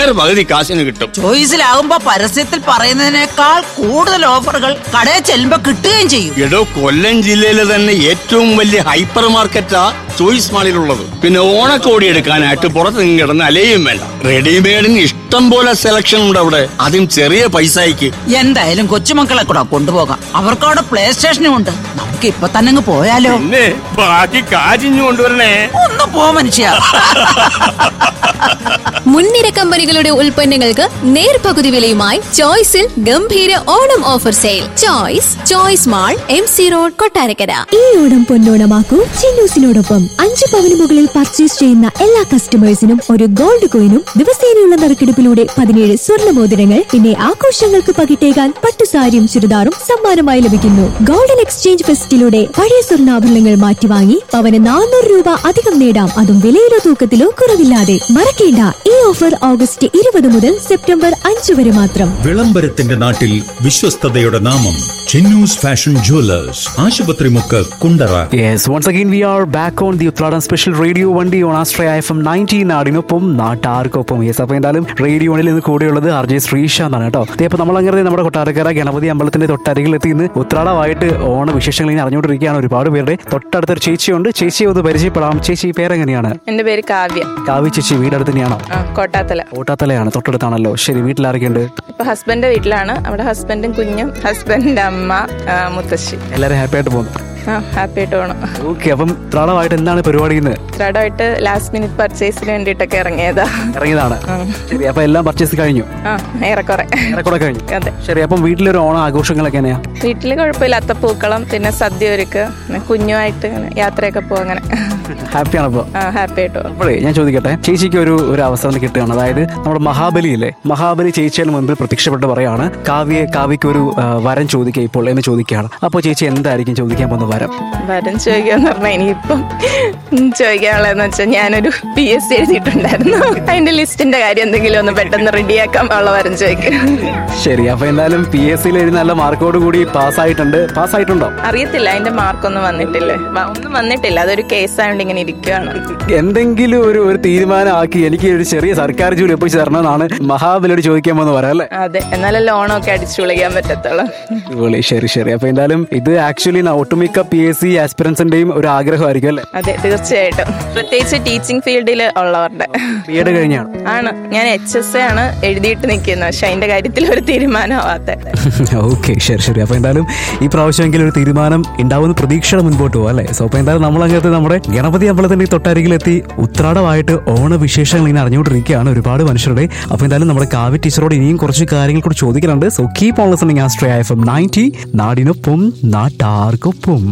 നേരെ പകുതി കാശിന് കിട്ടും ചോയ്സിലാകുമ്പോ പരസ്യത്തിൽ പറയുന്നതിനേക്കാൾ കൂടുതൽ ഓഫറുകൾ കടയിൽ ചെല്ലുമ്പോ കിട്ടുകയും ചെയ്യും എടോ കൊല്ലം ജില്ലയിലെ തന്നെ ഏറ്റവും വലിയ ഹൈപ്പർ മാർക്കറ്റാ ചോയ്സ് മാളിലുള്ളത് പിന്നെ ഓണക്കോടി എടുക്കാനായിട്ട് പുറത്ത് നിന്ന് കിടന്ന് അലയും വേണ്ട റെഡിമെയ്ഡിന് ഇഷ്ടം പോലെ സെലക്ഷൻ ഉണ്ട് അവിടെ അതും ചെറിയ പൈസയ്ക്ക് എന്തായാലും കൊച്ചുമക്കളെ കൂടെ കൊണ്ടുപോകാം അവർക്ക് അവിടെ പ്ലേ സ്റ്റേഷനും ഉണ്ട് നമുക്ക് ഇപ്പൊ തന്നെ അങ്ങ് പോയാലോ പിന്നെ ബാക്കി കാശിഞ്ഞു കൊണ്ടുവരണേ ഒന്ന് പോ മനുഷ്യ മുൻനിര കമ്പനികളുടെ ഉൽപ്പന്നങ്ങൾക്ക് നേർപകുതി വിലയുമായി ചോയ്സിൽ ഗംഭീര Onam offer sale choice choice mall M C road Kottarakkara ഈ ഓണം പൊന്നോണമാക്കൂ ചിന്നൂസിനോടൊപ്പം അഞ്ച് പവന് മുകളിൽ പർച്ചേസ് ചെയ്യുന്ന എല്ലാ കസ്റ്റമേഴ്സിനും ഒരു ഗോൾഡ് കോയിനും ദിവസേനയുള്ള നറുക്കെടുപ്പിലൂടെ പതിനേഴ് സ്വർണ്ണ മോതിരങ്ങൾ പിന്നെ ആഘോഷങ്ങൾക്ക് പകിട്ടേകാൻ പട്ടുസാരിയും ചുരിദാറും സമ്മാനമായി ലഭിക്കുന്നു ഗോൾഡൻ എക്സ്ചേഞ്ച് ഫെസ്റ്റിലൂടെ പഴയ സ്വർണ്ണാഭരണങ്ങൾ മാറ്റി വാങ്ങി പവന് നാനൂറ് രൂപ അധികം നേടാം അതും വിലയിലോ തൂക്കത്തിലോ കുറവില്ലാതെ മറക്കേണ്ട ഈ ഓഫർ ഓഗസ്റ്റ് ഇരുപത് മുതൽ സെപ്റ്റംബർ അഞ്ച് വരെ മാത്രം വിളംബരത്തിന്റെ നാട്ടിൽ വിശ്വസ്തതയുടെ നാമം ചിന്നൂസ് ഫാഷൻ ജുവലേഴ്സ് ആശുപത്രി മുക്ക് Kundara Yes, once again we are back on the Uthradam special radio വണ്ടി on Ashraya F M nineteen നാടിനൊപ്പം നാട്ടാർക്കൊപ്പം യെസ് അപ്പോൾ എന്തായാലും റേഡിയോണിൽ ഇന്ന് കൂടെയുള്ളത് ആർ ജെ ശ്രീശാന്താണ് കേട്ടോ അപ്പോൾ നമ്മൾ അങ്ങനെ നമ്മുടെ കൊട്ടാരക്കര ഗണപതി അമ്പലത്തിന്റെ തൊട്ടരികിൽ എത്തി ഇന്ന് ഉത്രാടമായിട്ട് ഓണ വിശേഷങ്ങൾ ഇങ്ങനെ അറിഞ്ഞുകൊണ്ടിരിക്കുകയാണ് ഒരുപാട് പേരുടെ തൊട്ടടുത്തൊരു ചേച്ചിയുണ്ട് ചേച്ചിയെ ഒന്ന് പരിചയപ്പെടാം ചേച്ചി പേരെങ്ങനെയാണ് എന്റെ പേര് കാവ്യ കാവി ചേച്ചി വീടടുത്ത് തന്നെയാണോ ആ കോട്ടാത്തല ഓട്ടാത്തലയാണ് തൊട്ടടുത്താണല്ലോ ശരി വീട്ടിലാരൊക്കെയുണ്ട് ഇപ്പൊ ഹസ്ബൻഡിന്റെ വീട്ടിലാണ് അവിടെ ഹസ്ബൻഡും കുഞ്ഞും ഹസ്ബൻഡിന്റെ അമ്മ ആ, മുത്തശ്ശി എല്ലാവരും ഹാപ്പി ആയിട്ട് പോകുന്നു ആ ഹാപ്പി ആയിട്ട് പോകണം ഓക്കെ അപ്പം ഉത്രാടമായിട്ട് എന്താണ് പരിപാടി ഇന്ന് ത്രാഡമായിട്ട് ലാസ്റ്റ് മിനിറ്റ് പർച്ചേസിന് വേണ്ടിയിട്ടൊക്കെ ഇറങ്ങിയതാ ഇറങ്ങിയതാണ് ശരി അപ്പൊ എല്ലാം പർച്ചേസ് കഴിഞ്ഞു ആ ഏറെക്കുറെ ഏറെക്കുറെ കഴിഞ്ഞു അതെ ശരി അപ്പം വീട്ടിലൊരു ഓണ ആഘോഷങ്ങളൊക്കെ എങ്ങനെയാ വീട്ടില് കുഴപ്പമില്ലാത്ത പൂക്കളം പിന്നെ സദ്യ ഒരുക്ക് പിന്നെ കുഞ്ഞുമായിട്ട് ഇങ്ങനെ യാത്രയൊക്കെ പോകും അങ്ങനെ ഹാപ്പിയാണ് അപ്പോൾ ആ ഹാപ്പി ആയിട്ട് പോകും അപ്പോഴേ ഞാൻ ചോദിക്കട്ടെ ചേച്ചിക്ക് ഒരു ഒരു അവസരം കിട്ടുകയാണ് അതായത് നമ്മുടെ മഹാബലി ഇല്ലേ മഹാബലി ചേച്ചിയുടെ മുൻപിൽ പ്രത്യക്ഷപ്പെട്ട് പറയാണ് കാവ്യെ കാവ്യക്ക് ഒരു ആ, വരം ചോദിക്കുക ഇപ്പോൾ എന്ന് ചോദിക്കുകയാണ് അപ്പോൾ ചേച്ചി എന്തായിരിക്കും ചോദിക്കാൻ പോകുന്ന വരം വരും ചോദിക്കാന്ന് പറഞ്ഞാൽ ഇനിയിപ്പം ചോദിക്കാനുള്ളതെന്ന് വെച്ചാൽ ഞാനൊരു പി എസ് സി എഴുതിയിട്ടുണ്ടായിരുന്നു അതിന്റെ ലിസ്റ്റിന്റെ കാര്യം എന്തെങ്കിലും ഒന്ന് പെട്ടെന്ന് റെഡിയാക്കാൻ ഉള്ള വരം ചോദിക്കും ശരി അപ്പൊ എന്തായാലും പി എസ് സിയിൽ എഴുതി നല്ല മാർക്കോട് കൂടി പാസ്സായിട്ടുണ്ട് പാസ്സായിട്ടുണ്ടോ അറിയത്തില്ല അതിന്റെ മാർക്കൊന്നും വന്നിട്ടില്ലേ വ- ഒന്നും വന്നിട്ടില്ല അതൊരു കേസായോണ്ട് ഇങ്ങനെ ഇരിക്കുകയാണ് എന്തെങ്കിലും ഒരു ഒരു തീരുമാനമാക്കി എനിക്ക് ഒരു ചെറിയ സർക്കാർ ജോലി ഒപ്പിച്ച് തരണമെന്നാണ് മഹാബലിയോട് ചോദിക്കാൻ പോകുന്ന വരം അല്ലേ അതെ എന്നാലും ലോണൊക്കെ അടിച്ചു വിളിക്കാൻ പറ്റത്തുള്ളൂ അടിപൊളി ശരി ശരി അപ്പൊ എന്തായാലും ഇത് ആക്ച്വലി ഒട്ടുമിക്ക പി എസ് സി ആസ്പിറൻസിന്റെയും ഒരു ആഗ്രഹമായിരിക്കും അല്ലേ അതെ തീർച്ചയായിട്ടും പ്രത്യേകിച്ച് ടീച്ചിങ് ഫീൽഡിൽ ഉള്ളവരുടെ ബി എഡ് കഴിഞ്ഞാണ് ആണ് ഞാൻ എച്ച് എസ് എ ആണ് എഴുതിയിട്ട് നിൽക്കുന്നത് പക്ഷെ അതിന്റെ കാര്യത്തിൽ ഒരു തീരുമാനമാവാത്ത ഓക്കെ ശരി ശരി അപ്പൊ എന്തായാലും ഈ പ്രാവശ്യമെങ്കിലും ഒരു തീരുമാനം ഉണ്ടാവുന്ന പ്രതീക്ഷയുടെ മുൻപോട്ട് പോകും അല്ലേ സോ അപ്പൊ എന്തായാലും നമ്മൾ അങ്ങനത്തെ നമ്മുടെ ഗണപതി അമ്പലത്തിന്റെ ഈ തൊട്ടരികിലെത്തി ഉത്രാടമായിട്ട് ഓണ വിശേഷങ്ങൾ ഇങ്ങനെ അറിഞ്ഞുകൊണ്ടിരിക്കുകയാണ് ഒരുപാട് മനുഷ്യരുടെ അപ്പൊ എന്തായാലും നമ്മുടെ കാവ്യ ടീച്ചറോട് ഇനിയും കുറച്ച് കാര്യങ്ങൾ കൂടി ചോദിക്കാനുണ്ട് so keep on listening Ashraya F M ninety നാടിനൊപ്പം നാട്ടാർക്കൊപ്പം